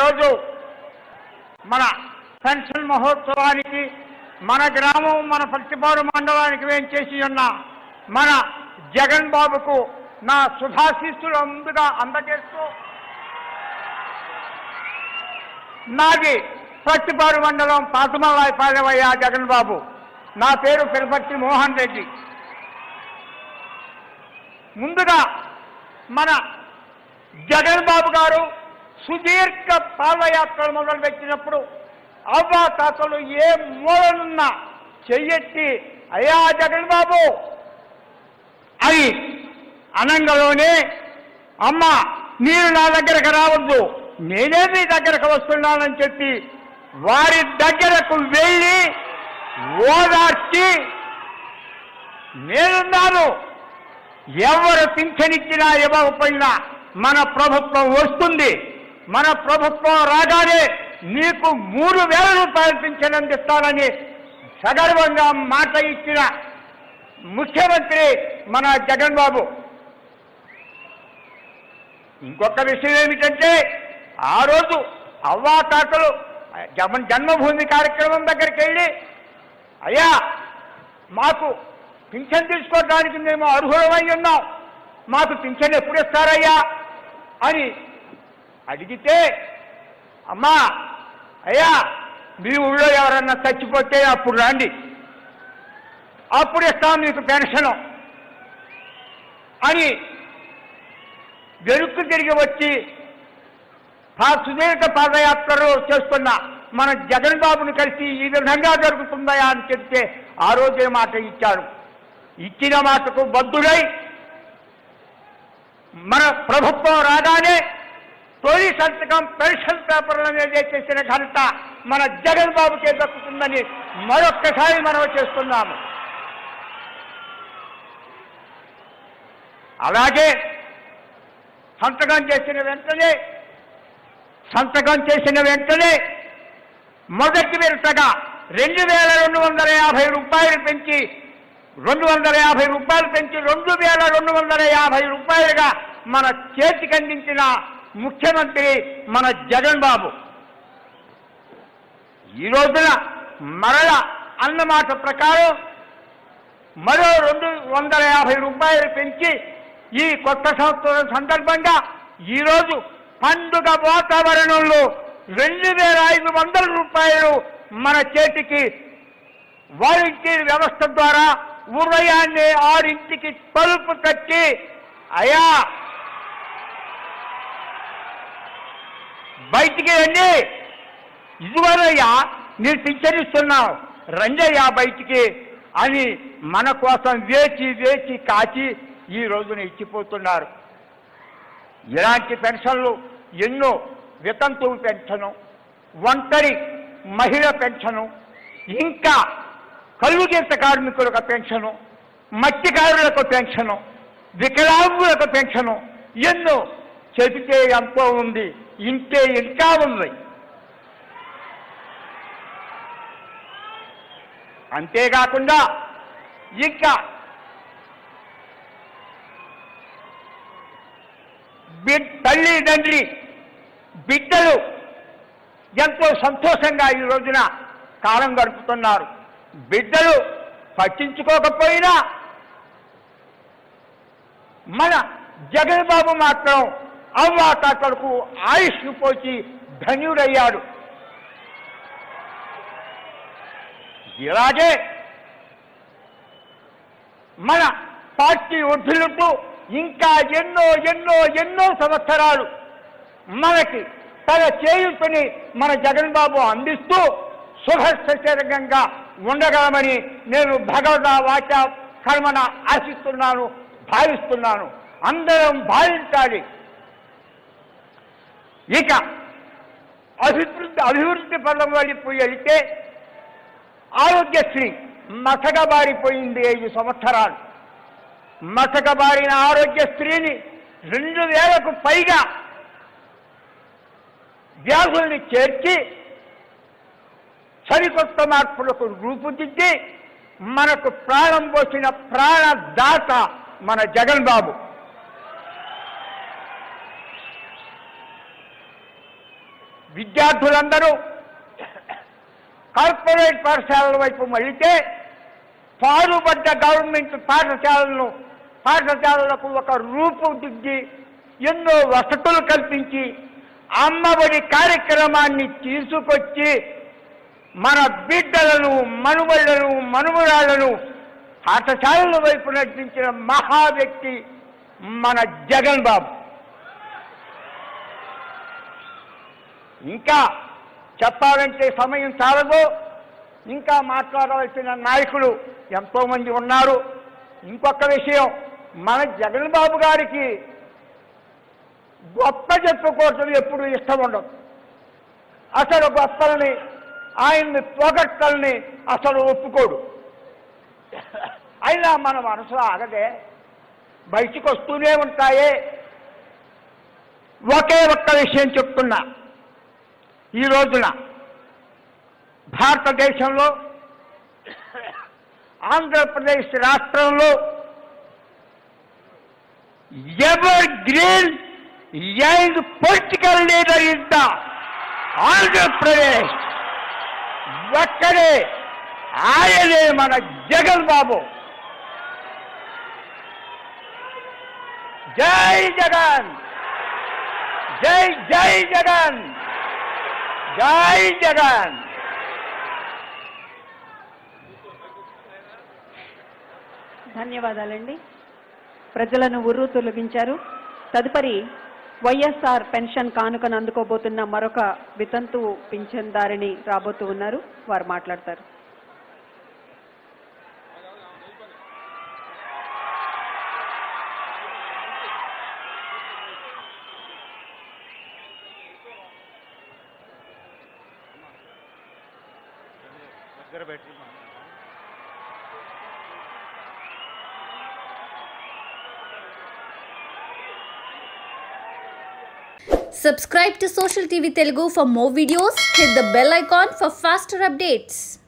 ఈరోజు మన పెన్షన్ మహోత్సవానికి మన గ్రామం మన పత్తిపాడు మండలానికి వేంచేసి ఉన్న మన జగన్ బాబుకు నా శుభాశీస్సులు ముందుగా అందజేస్తూ నాది పత్తిపాడు మండలం పాతమల్లాయపాలెవయ్య జగన్ బాబు నా పేరు పెరుపర్తి మోహన్ రెడ్డి ముందుగా మన జగన్ బాబు గారు సుదీర్ఘ పాదయాత్రలు మొదలుపెట్టినప్పుడు అవ్వా తాతలు ఏ మూలనున్నా చెయ్యెత్తి అయ్యా జగన్ బాబు అని అనంగలోనే అమ్మ మీరు నా దగ్గరకు రావద్దు నేనే మీ దగ్గరకు వస్తున్నానని చెప్పి వారి దగ్గరకు వెళ్ళి ఓదార్చి నేనున్నాను ఎవరు పింఛనిచ్చినా ఇవ్వకపోయినా మన ప్రభుత్వం వస్తుంది మన ప్రభుత్వం రాగానే నీకు మూడు వేల రూపాయలు పింఛన్ అందిస్తానని సగర్వంగా మాట ఇచ్చిన ముఖ్యమంత్రి మన జగన్ బాబు ఇంకొక విషయం ఏమిటంటే ఆ రోజు అవ్వాతాతలు జగన్ జన్మభూమి కార్యక్రమం దగ్గరికి వెళ్ళి అయ్యా మాకు పింఛన్ తీసుకోవడానికి మేము అర్హులమై ఉన్నాం మాకు పింఛన్ ఎప్పుడు ఇస్తారయ్యా అని అడిగితే అమ్మా అయ్యా మీ ఊళ్ళో ఎవరన్నా చచ్చిపోతే అప్పుడు రండి అప్పుడు ఇస్తాం మీకు పెన్షను అని వెనుక్కు తిరిగి వచ్చి ఆ సుదీర్ఘ పాదయాత్రలు చేస్తున్న మన జగన్ బాబుని కలిసి ఈ విధంగా జరుగుతుందా అని చెప్తే ఆ రోజే మాట ఇచ్చారు ఇచ్చిన మాటకు బద్దుడై మన ప్రభుత్వం రాగానే తొలి సంతకం పెన్షన్ పేపర్ల మీద చేసిన ఘనత మన జగన్ బాబుకే దక్కుతుందని మరొక్కసారి మనం చేస్తున్నాము అలాగే సంతకం చేసిన వెంటనే సంతకం చేసిన వెంటనే మొదటి విడతగా రెండు వేల రెండు వందల యాభై రూపాయలు పెంచి రెండు వందల యాభై రూపాయలు పెంచి రెండు వేల రెండు వందల యాభై రూపాయలుగా మన చేతికి అందించిన ముఖ్యమంత్రి మన జగన్ బాబు ఈ రోజున మరల అన్నమాట ప్రకారం మరో రెండు వందల యాభై రూపాయలు పెంచి ఈ కొత్త సంవత్సరం సందర్భంగా ఈరోజు పండుగ వాతావరణంలో రెండు వేల ఐదు వందల రూపాయలు మన చేతికి వాలంటీర్ వ్యవస్థ ద్వారా ఉదయాన్నే ఆరింటికి తలుపు తట్టి అయా బయటికి రండి ఇదివరయ్యా మీరు పింఛనిస్తున్నావు రంజయ్యా బయటికి అని మన కోసం వేచి వేచి కాచి ఈ రోజున ఇచ్చిపోతున్నారు ఇలాంటి పెన్షన్లు ఎన్నో వితంతువు పెన్షను ఒంటరి మహిళ పెన్షను ఇంకా కలుగీత కార్మికులకు పెన్షను మత్స్యకారులకు పెన్షను వికలాంగులకు పెన్షను ఎన్నో చెబితే ఎంతో ఉంది ఇంతే ఇంకా ఉంది అంతేకాకుండా ఇంకా బిడ్ తల్లి తండ్రి బిడ్డలు ఎంతో సంతోషంగా ఈ రోజున కాలం గడుపుతున్నారు బిడ్డలు పట్టించుకోకపోయినా మన జగన్ బాబు మాత్రం అవ్వాతాతలకు ఆయుష్ పోచి ధన్యుడయ్యాడు ఇలాగే మన పార్టీ వృద్ధులకు ఇంకా ఎన్నో ఎన్నో ఎన్నో సంవత్సరాలు మనకి తన చేయుతని మన జగన్ బాబు అందిస్తూ సుఖశరంగా ఉండగలమని నేను భగవద వాచ కర్మన ఆశిస్తున్నాను భావిస్తున్నాను అందరం భావించాలి ఇక అభివృద్ధి అభివృద్ధి పదం వైపు వెళితే ఆరోగ్యశ్రీ మసకబారిపోయింది ఐదు సంవత్సరాలు మసకబారిన ఆరోగ్యశ్రీని రెండు వేలకు పైగా వ్యాధుల్ని చేర్చి సరికొత్త మార్పులకు రూపుదిద్ది మనకు ప్రాణం పోసిన ప్రాణదాత మన జగన్ బాబు విద్యార్థులందరూ కార్పొరేట్ పాఠశాలల వైపు మళ్ళితే పాడుబడ్డ గవర్నమెంట్ పాఠశాలలను పాఠశాలలకు ఒక రూపుదిద్ది ఎన్నో వసతులు కల్పించి అమ్మఒడి కార్యక్రమాన్ని తీసుకొచ్చి మన బిడ్డలను మనుమళ్లను మనుమరాళ్లను పాఠశాలల వైపు నడిపించిన మహా వ్యక్తి మన జగన్ బాబు ఇంకా చెప్పాలంటే సమయం చాలదు ఇంకా మాట్లాడవలసిన నాయకులు ఎంతోమంది ఉన్నారు ఇంకొక విషయం మన జగన్ బాబు గారికి గొప్ప చెప్పుకోవటం ఎప్పుడు ఇష్టం ఉండదు అసలు గొప్పలని ఆయన్ని పొగట్టల్ని అసలు ఒప్పుకోడు అయినా మన మనసు ఆగదే బయటికి వస్తూనే ఉంటాయే ఒకే ఒక్క విషయం చెప్తున్నా ఈ రోజున భారతదేశంలో ఆంధ్రప్రదేశ్ రాష్ట్రంలో evergreen young political leader in the Andhra Pradesh ఒక్కడే ఆయనే మన జగన్ బాబు జై జగన్ జై జై జగన్ జై జగన్ ధన్యవాదాలండి ప్రజలను ఉర్రు తొలగించారు తదుపరి వైఎస్ఆర్ పెన్షన్ కానుకను అందుకోబోతున్న మరొక వితంతు పింఛన్దారిని రాబోతూ ఉన్నారు వారు మాట్లాడతారు దగ్గర పెట్టి Subscribe to Social TV Telugu for more videos. Hit the bell icon for faster updates.